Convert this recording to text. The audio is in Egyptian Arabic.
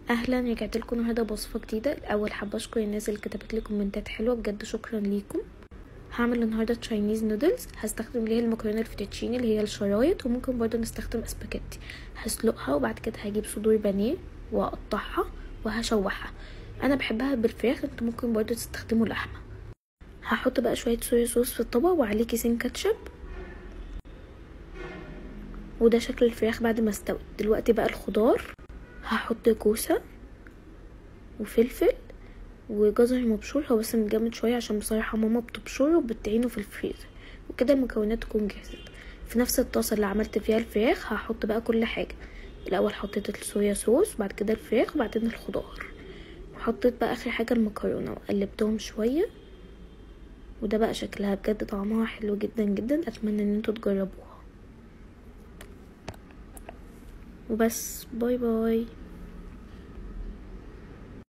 اهلا رجعت لكم النهارده بوصفه جديده الاول حابه اشكر الناس اللي كتبت لي كومنتات حلوه بجد شكرا ليكم هعمل النهارده تشاينيز نودلز هستخدم ليها المكرونه الفيتوتشيني اللي هي الشرايط وممكن برضه نستخدم اسباجيتي هسلقها وبعد كده هجيب صدور بانيه واقطعها وهشوحها انا بحبها بالفراخ انتوا ممكن برضه تستخدموا لحمه هحط بقى شويه صويا صوص في الطبق وعليه كيسين كاتشب وده شكل الفراخ بعد ما استوت دلوقتي بقى الخضار هحط كوسة وفلفل وجزر مبشور هو بس متجمد شوية عشان بصراحة ماما بتبشره وبتعينه في الفريزر وكده المكونات تكون جاهزة في نفس الطاسة اللي عملت فيها الفراخ هحط بقى كل حاجة الأول حطيت الصويا صوص بعد كده الفراخ وبعدين الخضار وحطيت بقى آخر حاجة المكرونة وقلبتهم شوية وده بقى شكلها بجد طعمها حلو جدا جدا أتمنى ان انتوا تجربوها وبس باي باي